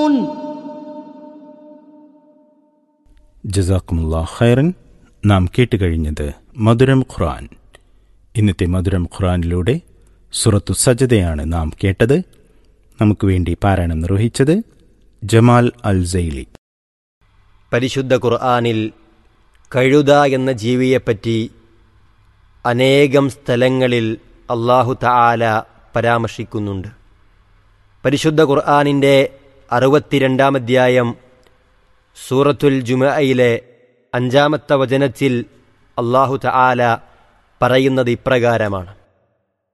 ജസാക്കുമുല്ലാ ഖൈറൻ നാം കേട്ടുകഴിഞ്ഞത് മധുരം ഖുറാൻ ഇന്നത്തെ മധുരം ഖുറാനിലൂടെ സുറത്തു സജതയാണ് നാം കേട്ടത് നമുക്ക് വേണ്ടി പാരായണം നിർവഹിച്ചത് ജമാൽ അൽ സൈലി പരിശുദ്ധ ഖുർആാനിൽ കഴുത എന്ന ജീവിയെപ്പറ്റി അനേകം സ്ഥലങ്ങളിൽ അള്ളാഹു തആല പരാമർശിക്കുന്നുണ്ട് പരിശുദ്ധ ഖുർആാനിൻ്റെ അറുപത്തിരണ്ടാം അധ്യായം സൂറത്തുൽ ജുമയിലെ അഞ്ചാമത്തെ വചനത്തിൽ അള്ളാഹു തആല പറയുന്നത് ഇപ്രകാരമാണ്